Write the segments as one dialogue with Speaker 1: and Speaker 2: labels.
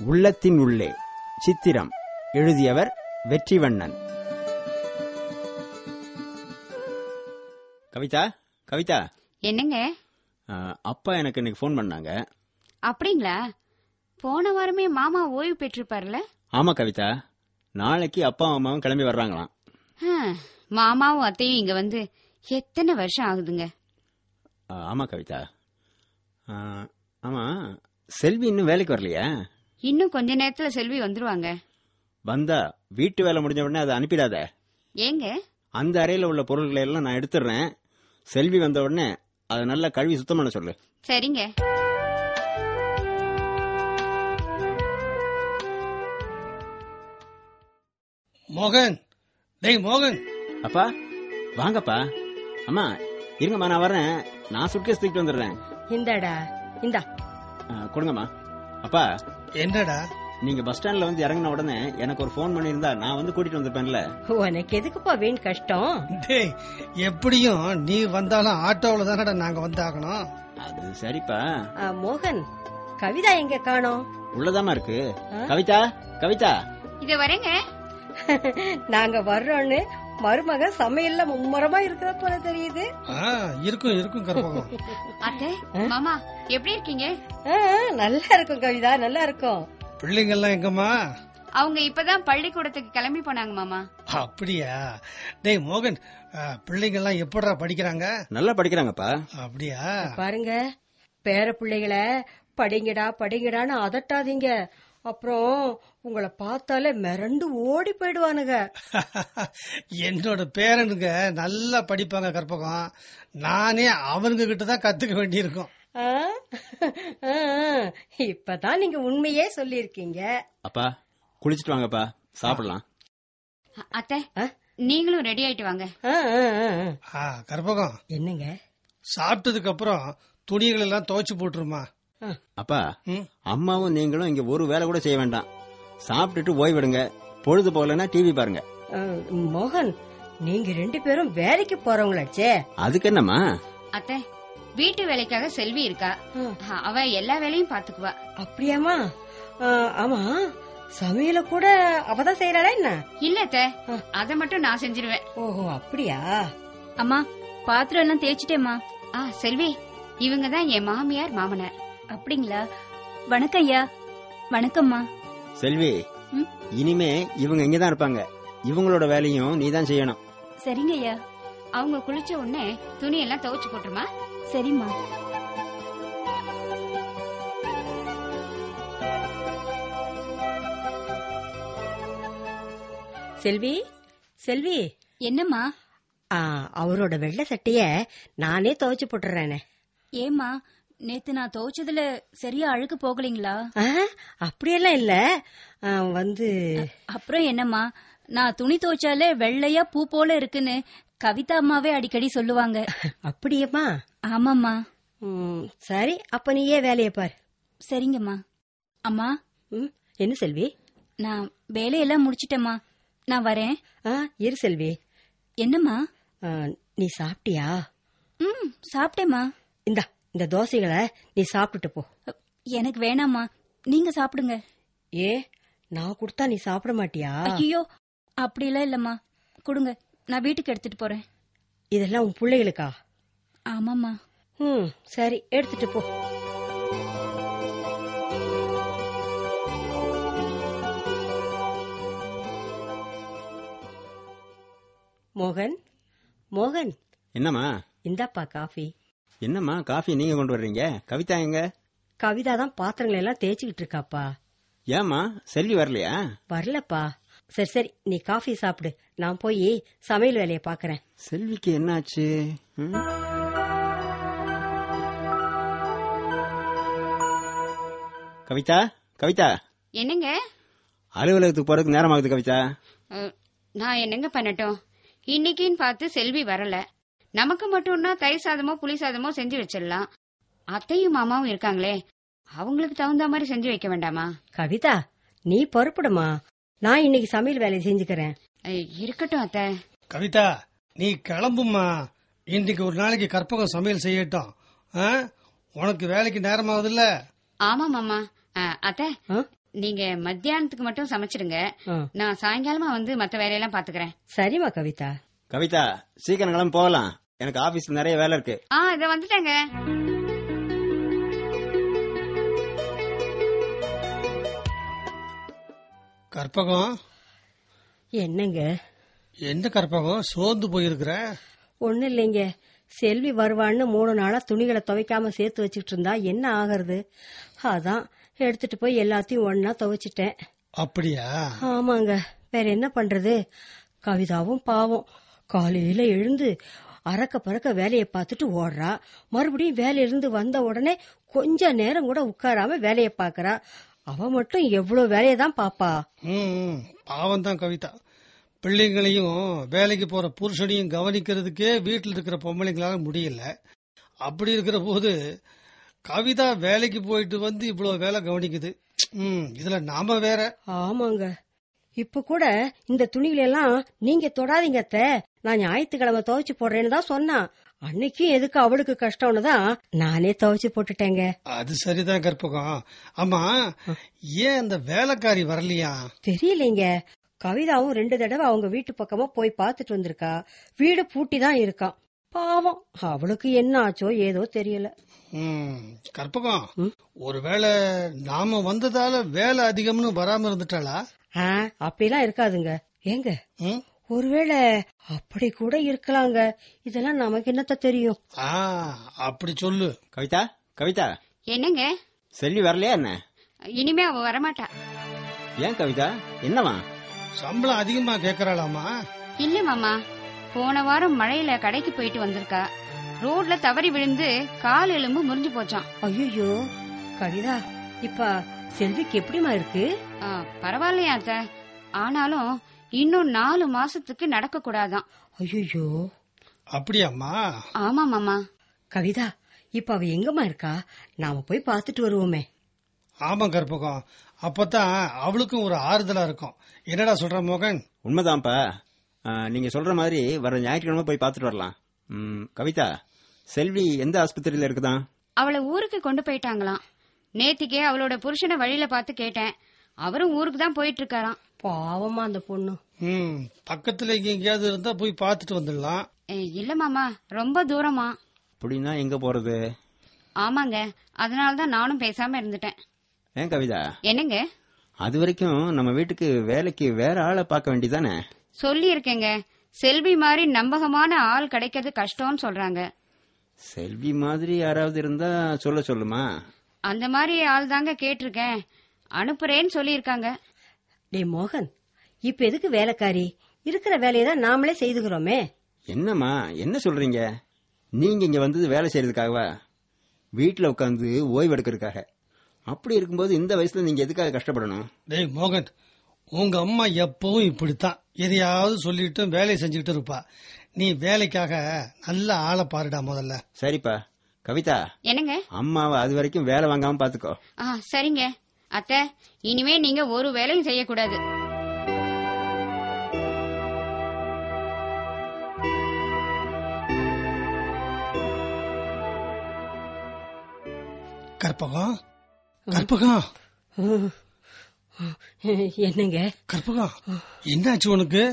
Speaker 1: உள்ளத்தின் உள்ளே சித்திரம் எழுதியவர் வெற்றிவண்ணன் கவிதா கவிதா
Speaker 2: என்னங்க
Speaker 1: ஆ, அப்பா எனக்கு இன்னைக்கு ஃபோன் பண்ணாங்க
Speaker 2: அப்படிங்களா போன வாரமே மாமா ஓய்வு பெற்றிருப்பார்ல
Speaker 1: ஆமா கவிதா நாளைக்கு அப்பா அம்மாவும் கிளம்பி வர்றாங்களாம்
Speaker 2: ஹம், மாமாவும் அத்தையும் இங்க வந்து எத்தனை வருஷம் ஆகுதுங்க
Speaker 1: ஆ, ஆமா கவிதா ஆ, ஆமா செல்வி இன்னும் வேலைக்கு வரலையா
Speaker 2: இன்னும் கொஞ்ச நேரத்துல செல்வி வந்துருவாங்க
Speaker 1: வந்தா வீட்டு வேலை முடிஞ்ச உடனே அதை அனுப்பிடாத
Speaker 2: ஏங்க
Speaker 1: அந்த அறையில உள்ள பொருட்களை எல்லாம் நான் எடுத்துடுறேன் செல்வி வந்த உடனே அதை நல்லா கழுவி சுத்தம் பண்ண சொல்லு
Speaker 2: சரிங்க
Speaker 3: மோகன் டேய் மோகன்
Speaker 1: அப்பா வாங்கப்பா அம்மா இருங்கம்மா நான் வரேன் நான் சுட்கேஸ் தூக்கிட்டு வந்துடுறேன்
Speaker 4: இந்தாடா இந்தா
Speaker 1: ஆ, கொடுங்கம்மா அப்பா
Speaker 3: என்னடா
Speaker 1: நீங்க பஸ் ஸ்டாண்ட்ல வந்து இறங்கின உடனே எனக்கு ஒரு ஃபோன் பண்ணியிருந்தா நான் வந்து கூட்டிட்டு வந்திருப்பேன்ல
Speaker 4: உனக்கு எதுக்குப்பா வீண் கஷ்டம்
Speaker 3: டேய் எப்படியும் நீ வந்தாலும் ஆட்டோவில் தானடா நாங்க வந்தாகணும்
Speaker 1: அது சரிப்பா
Speaker 4: ஆ, மோகன் கவிதா எங்க காணோம்
Speaker 1: உள்ளதாம்மா இருக்கு கவிதா கவிதா
Speaker 2: இத வரேங்க
Speaker 4: நாங்க வர்றோன்னு மருமக சமையல்ல மும்மரமா இருக்கிற போல தெரியுது
Speaker 3: ஆ, இருக்கும் இருக்கும் கற்பகம்
Speaker 2: அத்தை மாமா எப்படி இருக்கீங்க
Speaker 4: ஆ, நல்லா இருக்கும் கவிதா நல்லா இருக்கும்
Speaker 3: பிள்ளைங்கெல்லாம் எங்கம்மா
Speaker 2: அவங்க இப்பதான் பள்ளிக்கூடத்துக்கு கிளம்பி போனாங்க மாமா
Speaker 3: அப்படியா டேய் மோகன் ஆ, பிள்ளைங்கெல்லாம் எப்படிடா படிக்கிறாங்க
Speaker 1: நல்லா படிக்கிறாங்கப்பா
Speaker 3: அப்படியா
Speaker 4: பாருங்க பேர பிள்ளைகளை படிங்கடா படிங்கடான்னு அதட்டாதீங்க அப்புறம் உங்களை பார்த்தாலே மிரண்டு ஓடி போயிடுவானுங்க
Speaker 3: என்னோட பேரனுங்க நல்லா படிப்பாங்க கற்பகம் நானே அவனுங்க கிட்ட தான் கத்துக்க வேண்டியிருக்கும்
Speaker 4: ஆ? ஆ, இப்பதான் நீங்க உண்மையே சொல்லியிருக்கீங்க
Speaker 1: அப்பா குளிச்சிட்டு வாங்கப்பா சாப்பிடலாம்
Speaker 2: அ- அத்தை
Speaker 4: ஆ?
Speaker 2: நீங்களும் ரெடி ஆயிட்டு வாங்க
Speaker 4: ஆ, ஆ, ஆ, ஆ.
Speaker 3: ஆ, கற்பகம்
Speaker 4: என்னங்க
Speaker 3: சாப்பிட்டதுக்கு அப்புறம் துணிகள் எல்லாம் துவைச்சு போட்டுருமா
Speaker 1: அப்பா
Speaker 3: ம்
Speaker 1: அம்மாவும் நீங்களும் இங்க ஒரு வேலை கூட செய்ய வேண்டாம் சாப்பிட்டுட்டு ஓய்விடுங்க பொழுது போகலன்னா டிவி பாருங்க
Speaker 4: ஆ, மோகன் நீங்க ரெண்டு பேரும் வேலைக்கு போறவங்களாச்சே
Speaker 1: அதுக்கு என்னம்மா
Speaker 2: அத்தை வீட்டு வேலைக்காக செல்வி இருக்கா
Speaker 4: ஆ.
Speaker 2: அ- அவ எல்லா வேலையும் பாத்துக்குவா
Speaker 4: அப்படியாமா ஆ, ஆமா சமையல கூட அவதான் செய்யறாளா என்ன
Speaker 2: இல்ல அத்தை
Speaker 4: ஆ.
Speaker 2: அத மட்டும் நான் செஞ்சிருவேன்
Speaker 4: ஓஹோ அப்படியா
Speaker 5: அம்மா பாத்திரம் எல்லாம் தேய்ச்சிட்டேம்மா
Speaker 2: ஆ செல்வி இவங்க தான் என் மாமியார் மாமனார்
Speaker 5: அப்படிங்களா வணக்கம் ஐயா வணக்கம்மா
Speaker 1: செல்வி
Speaker 5: ம்?
Speaker 1: இனிமே இவங்க இங்கதான் இருப்பாங்க இவங்களோட வேலையும் நீ தான் செய்யணும்
Speaker 5: சரிங்க ஐயா
Speaker 2: அவங்க குளிச்ச உடனே துணி எல்லாம் துவைச்சு போட்டுருமா
Speaker 5: சரிம்மா
Speaker 4: செல்வி செல்வி
Speaker 5: என்னம்மா
Speaker 4: ஆ, அவரோட வெள்ளை சட்டைய நானே துவைச்சு போட்டுறேனே
Speaker 5: ஏம்மா நேத்து நான் துவைச்சதுல சரியா அழுக்கு போகலீங்களா
Speaker 4: ஆ, அப்படியெல்லாம் இல்ல ஆ, வந்து
Speaker 5: அப்புறம் என்னம்மா நான் துணி துவைச்சாலே வெள்ளையா பூ போல இருக்குன்னு கவிதா அம்மாவே அடிக்கடி சொல்லுவாங்க
Speaker 4: அப்படியேம்மா
Speaker 5: ஆமாம்மா
Speaker 4: ம், சரி அப்ப நீயே வேலையை பாரு
Speaker 5: சரிங்கம்மா அம்மா
Speaker 4: ம், என்ன செல்வி
Speaker 5: நான் வேலையெல்லாம் முடிச்சிட்டேம்மா நான் வரேன்
Speaker 4: ஆ இரு செல்வி
Speaker 5: என்னம்மா
Speaker 4: ஆ, நீ சாப்பிட்டியா
Speaker 5: ம் சாப்பிட்டேம்மா
Speaker 4: இந்தா இந்த தோசைகளை நீ சாப்பிட்டுட்டு போ
Speaker 5: எனக்கு வேணாம்மா நீங்க சாப்பிடுங்க
Speaker 4: ஏ நான் கொடுத்தா நீ சாப்பிட மாட்டியா
Speaker 5: ஐயோ அப்படிலாம் இல்லம்மா கொடுங்க நான் வீட்டுக்கு எடுத்துட்டு போறேன்
Speaker 4: இதெல்லாம் உன் பிள்ளைகளுக்கா
Speaker 5: ஆமாம்மா
Speaker 4: ம் சரி எடுத்துட்டு போ மோகன் மோகன்
Speaker 1: என்னம்மா
Speaker 4: இந்தாப்பா காஃபி
Speaker 1: என்னம்மா காஃபி நீங்க கொண்டு வர்றீங்க கவிதா எங்க
Speaker 4: கவிதா தான் பாத்திரங்களை எல்லாம் தேய்ச்சிக்கிட்டு இருக்காப்பா
Speaker 1: ஏம்மா செல்வி வரலையா
Speaker 4: வரலப்பா சரி சரி நீ காஃபி சாப்பிடு நான் போய் சமையல் வேலையை பாக்குறேன்
Speaker 1: செல்விக்கு என்னாச்சு ம்? கவிதா கவிதா
Speaker 2: என்னங்க
Speaker 1: அலுவலகத்துக்கு போறதுக்கு நேரம் ஆகுது கவிதா
Speaker 2: அ, நான் என்னங்க பண்ணட்டும் இன்னைக்குன்னு பார்த்து செல்வி வரல நமக்கு மட்டும்னா தயிர் சாதமோ புளி சாதமோ செஞ்சு வச்சிடலாம் அத்தையும் மாமாவும் இருக்காங்களே அவங்களுக்கு தகுந்த மாதிரி செஞ்சு வைக்க வேண்டாமா
Speaker 4: கவிதா நீ பொறுப்படுமா நான் இன்னைக்கு சமையல் வேலையை செஞ்சுக்கிறேன்
Speaker 2: அ, இருக்கட்டும் அத்தை
Speaker 3: கவிதா நீ கிளம்புமா இன்னைக்கு ஒரு நாளைக்கு கற்பகம் சமையல் செய்யட்டும் ஆ? உனக்கு வேலைக்கு நேரமாகுதுல்ல
Speaker 2: ஆமா மாமா அ, அத்தை
Speaker 4: ஆ?
Speaker 2: நீங்க மத்தியானத்துக்கு மட்டும் சமைச்சிடுங்க
Speaker 4: ஆ.
Speaker 2: நான் சாயங்காலமா வந்து மத்த வேலையெல்லாம் பாத்துக்கிறேன்
Speaker 4: சரிம்மா கவிதா
Speaker 1: கவிதா சீக்கிரம் கிளம்பி போகலாம் எனக்கு ஆபீஸ்ல நிறைய வேலை இருக்கு
Speaker 2: ஆ இத வந்துட்டேங்க
Speaker 3: கற்பகம்
Speaker 4: என்னங்க
Speaker 3: எந்த கற்பகம் சோர்ந்து போயிருக்கிற
Speaker 4: ஒண்ணு இல்லைங்க செல்வி வருவான்னு மூணு நாளா துணிகளை துவைக்காம சேர்த்து வச்சுட்டு இருந்தா என்ன ஆகுறது அதான் எடுத்துட்டு போய் எல்லாத்தையும் ஒன்னா துவைச்சிட்டேன்
Speaker 3: அப்படியா
Speaker 4: ஆமாங்க வேற என்ன பண்றது கவிதாவும் பாவம் காலையில எழுந்து அறக்க பறக்க வேலையை பார்த்துட்டு ஓடுறா மறுபடியும் வேலையிலிருந்து வந்த உடனே கொஞ்ச நேரம் கூட உட்காராம வேலையை பாக்குறா அவ மட்டும் எவ்வளவு வேலையை தான் பாப்பா
Speaker 3: ம் பாவம் தான் கவிதா பிள்ளைங்களையும் வேலைக்கு போற புருஷனையும் கவனிக்கிறதுக்கே வீட்டில் இருக்கிற பொம்பளைங்களால முடியல அப்படி இருக்கிற போது கவிதா வேலைக்கு போயிட்டு வந்து இவ்வளவு வேலை கவனிக்குது ம் இதுல நாம வேற
Speaker 4: ஆமாங்க இப்ப கூட இந்த துணிகளை எல்லாம் நீங்க தொடாதீங்க அத்தை நான் ஞாயிற்றுக்கிழமை துவைச்சு போடுறேன்னு தான் சொன்னான் அன்னைக்கும் எதுக்கு அவளுக்கு கஷ்டம்னு தான் நானே துவைச்சு போட்டுட்டேங்க
Speaker 3: அது சரிதான் கற்பகம் ஆமா ஏன் அந்த வேலைக்காரி வரலையா
Speaker 4: தெரியலைங்க கவிதாவும் ரெண்டு தடவை அவங்க வீட்டு பக்கமா போய் பார்த்துட்டு வந்திருக்கா வீடு பூட்டி தான் இருக்கான் பாவம் அவளுக்கு என்ன ஆச்சோ ஏதோ தெரியல
Speaker 3: ம் கற்பகம்
Speaker 4: ம்?
Speaker 3: ஒருவேளை நாம வந்ததால வேலை அதிகம்னு வராம இருந்துட்டாளா
Speaker 4: ஆ அப்படிலாம் இருக்காதுங்க ஏங்க
Speaker 3: ம்?
Speaker 4: ஒருவேளை அப்படி கூட இருக்கலாங்க இதெல்லாம் நமக்கு என்னத்த தெரியும்
Speaker 3: ஆ அப்படி சொல்லு
Speaker 1: கவிதா கவிதா
Speaker 2: என்னங்க
Speaker 1: செல்வி வரலையா என்ன
Speaker 2: இனிமே அவ வரமாட்டா
Speaker 1: ஏன் கவிதா என்னவா
Speaker 3: சம்பளம் அதிகமா கேக்குறாளாமா
Speaker 2: இல்ல மாமா போன வாரம் மழையில கடைக்கு போயிட்டு வந்திருக்கா ரோட்ல தவறி விழுந்து கால் எலும்பு முறிஞ்சு போச்சான்
Speaker 4: ஐயோ கவிதா இப்ப செல்விக்கு எப்படிமா இருக்கு
Speaker 2: ஆ, பரவாயில்லையா அத்த ஆனாலும் இன்னும் நாலு மாசத்துக்கு நடக்க கூடாதான்
Speaker 4: ஐயோ
Speaker 3: அப்படியாம்மா
Speaker 2: ஆமா மாமா
Speaker 4: கவிதா இப்ப அவ எங்கம்மா இருக்கா நாம போய் பார்த்துட்டு வருவோமே
Speaker 3: ஆமா கற்பகம் அப்பதான் அவளுக்கும் ஒரு ஆறுதலா இருக்கும் என்னடா சொல்ற மோகன்
Speaker 1: உண்மைதான்ப்பா ஆ, நீங்க சொல்ற மாதிரி வர ஞாயிற்றுக்கிழமை போய் பார்த்துட்டு வரலாம் ம், கவிதா செல்வி எந்த ஆஸ்பத்திரியில இருக்குதான்
Speaker 2: அவளை ஊருக்கு கொண்டு போயிட்டாங்களாம் நேத்திக்கே அவளோட புருஷனை வழியில பார்த்து கேட்டேன் அவரும் ஊருக்கு தான் போயிட்டு இருக்காராம்
Speaker 4: பாவமா அந்த பொண்ணு
Speaker 3: ம் பக்கத்துல இங்க எங்கேயாவது இருந்தா போய் பார்த்துட்டு வந்துடலாம்
Speaker 2: ஏ, இல்ல மாமா ரொம்ப தூரமா
Speaker 1: அப்படின்னா எங்க போறது
Speaker 2: ஆமாங்க அதனால தான் நானும் பேசாம இருந்துட்டேன்
Speaker 1: ஏன் கவிதா
Speaker 2: என்னங்க
Speaker 1: அது வரைக்கும் நம்ம வீட்டுக்கு வேலைக்கு வேற ஆளை பார்க்க வேண்டியதானே
Speaker 2: சொல்லி இருக்கேங்க செல்வி மாதிரி நம்பகமான ஆள் கிடைக்கிறது கஷ்டம்னு சொல்றாங்க
Speaker 1: செல்வி மாதிரி யாராவது இருந்தா சொல்ல சொல்லுமா
Speaker 2: அந்த மாதிரி ஆள் தாங்க கேட்டிருக்கேன் அனுப்புறேன்னு சொல்லியிருக்காங்க
Speaker 4: டே மோகன் இப்ப எதுக்கு வேலைக்காரி இருக்கிற வேலையை தான் நாமளே செய்துகிறோமே
Speaker 1: என்னம்மா என்ன சொல்றீங்க நீங்க இங்க வந்தது வேலை செய்யறதுக்காகவா வீட்டுல உட்காந்து ஓய்வு எடுக்கிறதுக்காக அப்படி இருக்கும்போது இந்த வயசுல நீங்க எதுக்காக கஷ்டப்படணும்
Speaker 3: டேய் மோகன் உங்க அம்மா எப்பவும் இப்படித்தான் எதையாவது சொல்லிட்டு வேலையை செஞ்சுக்கிட்டு இருப்பா நீ வேலைக்காக நல்ல ஆளை பாருடா முதல்ல
Speaker 1: சரிப்பா கவிதா
Speaker 2: என்னங்க
Speaker 1: அம்மாவை அது வரைக்கும் வேலை வாங்காம பாத்துக்கோ
Speaker 2: ஆ சரிங்க அத்தை இனிமே நீங்க ஒரு வேலையும் செய்யக்கூடாது
Speaker 3: கற்பகம் கற்பகம்
Speaker 4: என்னங்க
Speaker 3: கற்பகம் என்னாச்சு உனக்கு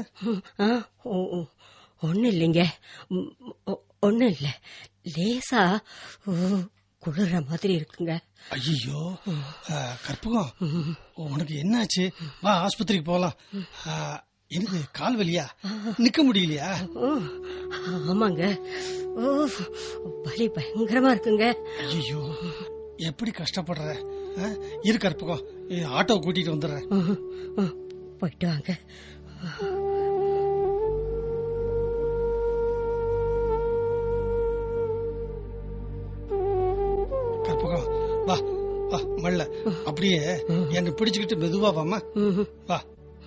Speaker 4: ஒன்னும் இல்லைங்க ஒன்னும் இல்ல லேசா ஓ, குளிர்ற மாதிரி இருக்குங்க
Speaker 3: ஐயோ கற்பகம் உனக்கு என்னாச்சு வா ஆஸ்பத்திரிக்கு போலாம் ஆ, என்னது கால் வலியா நிக்க முடியலையா
Speaker 4: ஓ, ஆமாங்க ஓ வலி பயங்கரமா இருக்குங்க
Speaker 3: ஐயோ எப்படி கஷ்டப்படுற ஆ? இரு கற்பகம் இ- ஆட்டோ கூட்டிட்டு வந்துடுறேன்
Speaker 4: ம், ம், போயிட்டு வாங்க
Speaker 3: கற்பகம் வா வா மல்ல அப்படியே என்னை பிடிச்சுக்கிட்டு மெதுவா வாமா
Speaker 4: ம்,
Speaker 3: வா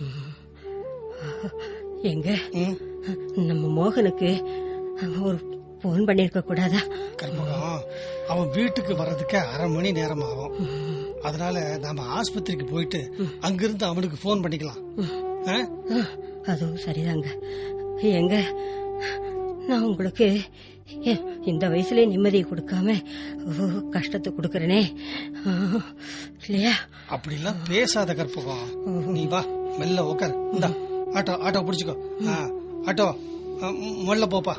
Speaker 4: எங்க
Speaker 3: ம்
Speaker 4: நம்ம மோகனுக்கு ஒரு போன் பண்ணிருக்க கூடாதா
Speaker 3: கற்பகம் அவன் வீட்டுக்கு வர்றதுக்கு அரை மணி நேரம் ஆகும் அதனால நாம ஆஸ்பத்திரிக்கு போயிட்டு அங்கிருந்து அவனுக்கு போன் பண்ணிக்கலாம் ஆ?
Speaker 4: அதுவும் சரிதாங்க எங்க நான் உங்களுக்கு எ- இந்த வயசுலயே நிம்மதியை கொடுக்காம ஓ, கஷ்டத்தை கொடுக்கறனே ஆ, இல்லையா
Speaker 3: அப்படிலாம் பேசாத கற்பகம் நீ வா மெல்ல உக்கார் இந்தா ஆட்டோ ஆட்டோ பிடிச்சுக்கோ ஆ, ஆட்டோ ஆ, ம், மெல்ல போப்பா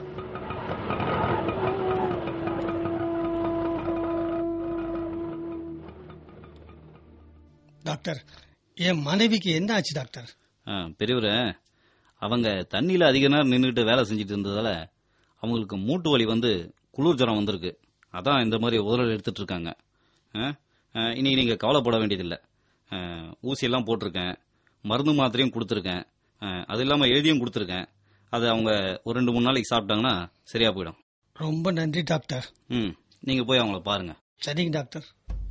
Speaker 3: டாக்டர் என் மனைவிக்கு என்ன ஆச்சு டாக்டர்
Speaker 6: ஆ, பெரியவரே அவங்க தண்ணியில அதிக நேரம் நின்றுட்டு வேலை செஞ்சுட்டு இருந்ததால அவங்களுக்கு மூட்டு வலி வந்து குளிர் ஜுரம் வந்திருக்கு அதான் இந்த மாதிரி உதறல் எடுத்துட்டு இருக்காங்க ஆ? ஆ, இனி நீங்க கவலைப்பட வேண்டியதில்லை ஆ, ஊசியெல்லாம் போட்டிருக்கேன் மருந்து மாத்திரையும் கொடுத்துருக்கேன் ஆ, அது இல்லாம எழுதியும் கொடுத்துருக்கேன் அதை அவங்க ஒரு ரெண்டு மூணு நாளைக்கு சாப்பிட்டாங்கன்னா சரியா போயிடும்
Speaker 3: ரொம்ப நன்றி டாக்டர்
Speaker 6: ம் நீங்க போய் அவங்கள பாருங்க
Speaker 3: சரிங்க டாக்டர்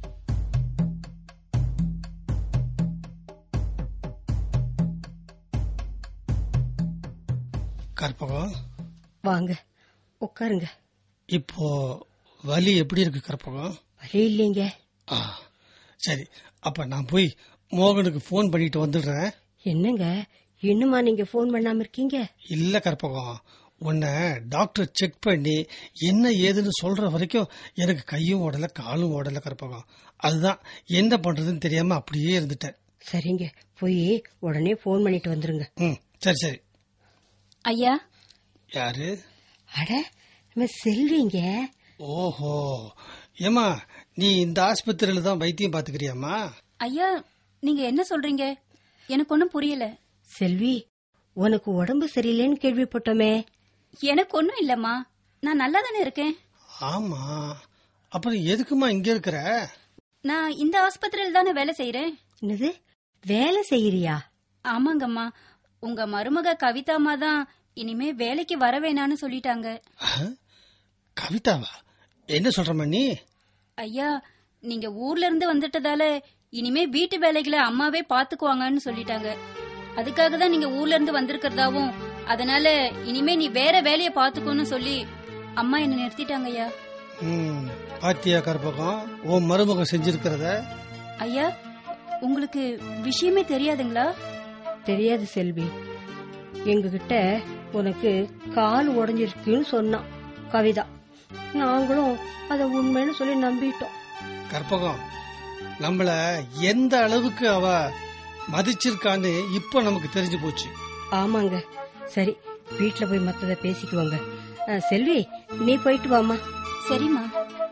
Speaker 3: கற்பகம்
Speaker 4: வாங்க உட்காருங்க
Speaker 3: இப்போ வலி எப்படி இருக்கு கற்பகம்
Speaker 4: வழி இல்லைங்க
Speaker 3: ஆ சரி அப்ப நான் போய் மோகனுக்கு ஃபோன் பண்ணிட்டு வந்துடுறேன்
Speaker 4: என்னங்க இன்னுமா நீங்க போன் பண்ணாம இருக்கீங்க
Speaker 3: இல்ல கற்பகம் உன்னை டாக்டர் செக் பண்ணி என்ன ஏதுன்னு சொல்ற வரைக்கும் எனக்கு கையும் ஓடல காலும் ஓடல கற்பகம் அதுதான் என்ன பண்றதுன்னு தெரியாம அப்படியே இருந்துட்டேன்
Speaker 4: சரிங்க போய் உடனே போன் பண்ணிட்டு வந்துருங்க
Speaker 3: ம் சரி சரி
Speaker 5: ஐயா
Speaker 3: யாரு
Speaker 4: அட நம்ம செல்விங்க
Speaker 3: ஓஹோ ஏமா நீ இந்த ஆஸ்பத்திரியில தான் வைத்தியம் பாத்துக்கிறியாமா
Speaker 5: ஐயா நீங்க என்ன சொல்றீங்க எனக்கு ஒன்னும் புரியல
Speaker 4: செல்வி உனக்கு உடம்பு சரியில்லைன்னு கேள்விப்பட்டோமே
Speaker 5: எனக்கு ஒன்னும் இல்லம்மா நான் நல்லா தானே இருக்கேன்
Speaker 3: ஆமா அப்புறம் எதுக்குமா இங்க இருக்கிற
Speaker 5: நான் இந்த ஆஸ்பத்திரியில தானே வேலை செய்யறேன்
Speaker 4: என்னது வேலை செய்யறியா
Speaker 5: ஆமாங்கம்மா உங்க மருமக கவிதாம்மா தான் இனிமே வேலைக்கு வர வேணான்னு சொல்லிட்டாங்க
Speaker 3: அஹ், கவிதாவா என்ன சொல்றமா நீ
Speaker 5: ஐயா நீங்க ஊர்ல இருந்து வந்துட்டதால இனிமே வீட்டு வேலைகளை அம்மாவே பாத்துக்குவாங்கன்னு சொல்லிட்டாங்க அதுக்காக தான் நீங்க ஊர்ல இருந்து வந்திருக்கிறதாவும் அதனால இனிமே நீ வேற வேலைய பாத்துக்கோன்னு சொல்லி அம்மா என்ன நிறுத்திட்டாங்க ஐயா
Speaker 3: ம், பாத்தியா கற்பகம் உன் மருமகன் செஞ்சிருக்கிறத
Speaker 5: ஐயா உங்களுக்கு விஷயமே தெரியாதுங்களா
Speaker 4: தெரியாது செல்வி எங்ககிட்ட உனக்கு கால் உடைஞ்சிருக்குன்னு சொன்னான் கவிதா நாங்களும் அத உண்மைன்னு சொல்லி நம்பிட்டோம்
Speaker 3: கற்பகம் நம்மள எந்த அளவுக்கு அவ மதிச்சிருக்கான்னு இப்ப நமக்கு தெரிஞ்சு போச்சு
Speaker 4: ஆமாங்க சரி வீட்ல போய் மத்தத பேசிக்குவாங்க அஹ், செல்வி நீ போயிட்டு வாமா
Speaker 5: சரிம்மா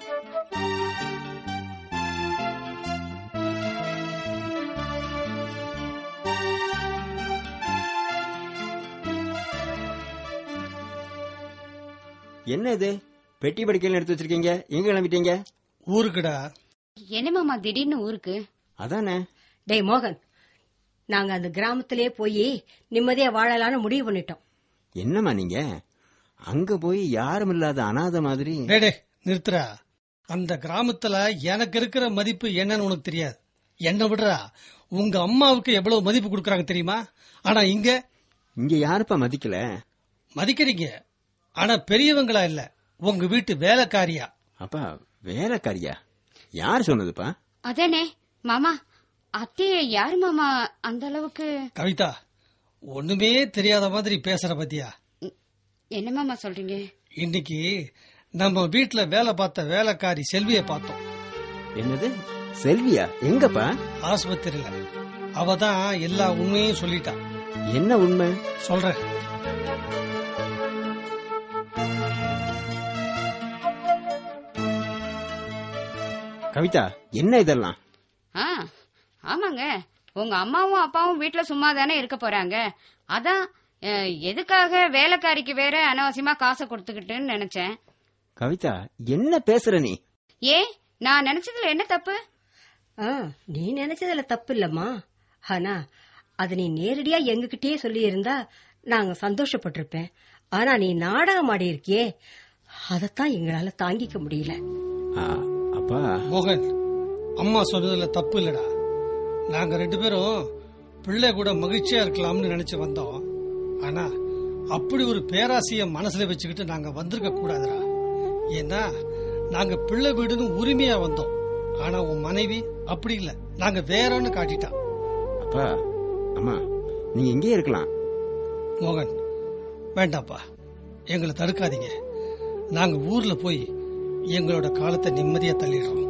Speaker 1: என்ன இது பெட்டி படிக்கலாம் எடுத்து வச்சிருக்கீங்க எங்க கிளம்பிட்டீங்க
Speaker 3: ஊருக்குடா
Speaker 2: என்ன மாமா திடீர்னு ஊருக்கு
Speaker 1: அதானே
Speaker 4: டேய் மோகன் நாங்க அந்த கிராமத்திலேயே போய் நிம்மதியா வாழலாம்னு முடிவு பண்ணிட்டோம்
Speaker 1: என்னம்மா நீங்க அங்க போய் யாரும் இல்லாத அனாத மாதிரி
Speaker 3: டேய் டேய், நிறுத்துறா அந்த கிராமத்துல எனக்கு இருக்கிற மதிப்பு என்னன்னு உனக்கு தெரியாது என்ன விடுறா உங்க அம்மாவுக்கு எவ்வளவு மதிப்பு கொடுக்கறாங்க தெரியுமா ஆனா இங்க
Speaker 1: இங்க யாருப்பா மதிக்கல
Speaker 3: மதிக்கிறீங்க ஆனா பெரியவங்களா இல்ல உங்க வீட்டு வேலைக்காரியா
Speaker 1: அப்பா வேலைக்காரியா யார் சொன்னதுப்பா
Speaker 2: அதானே மாமா அத்தைய யாரு மாமா அந்த அளவுக்கு
Speaker 3: கவிதா ஒண்ணுமே தெரியாத மாதிரி பேசுற பத்தியா
Speaker 2: என்ன மாமா சொல்றீங்க
Speaker 3: இன்னைக்கு நம்ம வீட்ல வேலை பார்த்த வேலைக்காரி செல்விய பார்த்தோம்
Speaker 1: என்னது செல்வியா எங்கப்பா
Speaker 3: ஆஸ்பத்திரியில அவ தான் எல்லா உண்மையும் சொல்லிட்டா
Speaker 1: என்ன உண்மை
Speaker 3: சொல்றேன்
Speaker 1: கவிதா என்ன இதெல்லாம்
Speaker 2: ஆ ஆமாங்க உங்க அம்மாவும் அப்பாவும் வீட்ல சும்மா தானே இருக்க போறாங்க அதான் அஹ், எதுக்காக வேலைக்காரிக்கு வேற அனாவசியமா காசை கொடுத்துக்கிட்டுன்னு நினைச்சேன்
Speaker 1: கவிதா என்ன பேசுற நீ
Speaker 2: ஏ நான் நினைச்சதுல என்ன தப்பு
Speaker 4: ஆ, நீ நினைச்சதுல தப்பு இல்லம்மா ஆனா அது நீ நேரடியா எங்ககிட்டயே சொல்லி இருந்தா நாங்க சந்தோஷப்பட்டிருப்பேன் ஆனா நீ நாடகம் ஆடி இருக்கியே அதத்தான் எங்களால தாங்கிக்க முடியல
Speaker 1: ஆ, அப்பா
Speaker 3: மோகன் அம்மா சொன்னதுல தப்பு இல்லடா நாங்க ரெண்டு பேரும் பிள்ளை கூட மகிழ்ச்சியா இருக்கலாம்னு நினைச்சு வந்தோம் ஆனா அப்படி ஒரு பேராசைய மனசுல வச்சுக்கிட்டு நாங்க வந்திருக்க கூடாதுடா ஏன்னா நாங்க பிள்ளை வீடுன்னு உரிமையா வந்தோம் ஆனா உன் மனைவி அப்படி இல்ல நாங்க வேறன்னு காட்டிட்டா
Speaker 1: அப்பா அம்மா நீங்க இங்கே இருக்கலாம்
Speaker 3: மோகன் வேண்டாப்பா எங்களை தடுக்காதீங்க நாங்க ஊர்ல போய் எங்களோட காலத்தை நிம்மதியா தள்ளிடுறோம்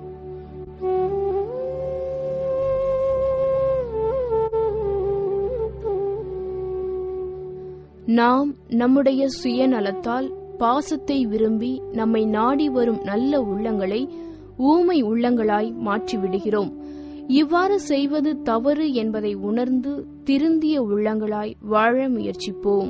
Speaker 7: நாம் நம்முடைய சுயநலத்தால் பாசத்தை விரும்பி நம்மை நாடி வரும் நல்ல உள்ளங்களை ஊமை உள்ளங்களாய் மாற்றிவிடுகிறோம் இவ்வாறு செய்வது தவறு என்பதை உணர்ந்து திருந்திய உள்ளங்களாய் வாழ முயற்சிப்போம்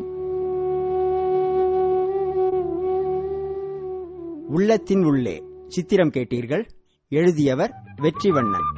Speaker 1: உள்ளத்தின் உள்ளே சித்திரம் கேட்டீர்கள் எழுதியவர் வெற்றிவண்ணன்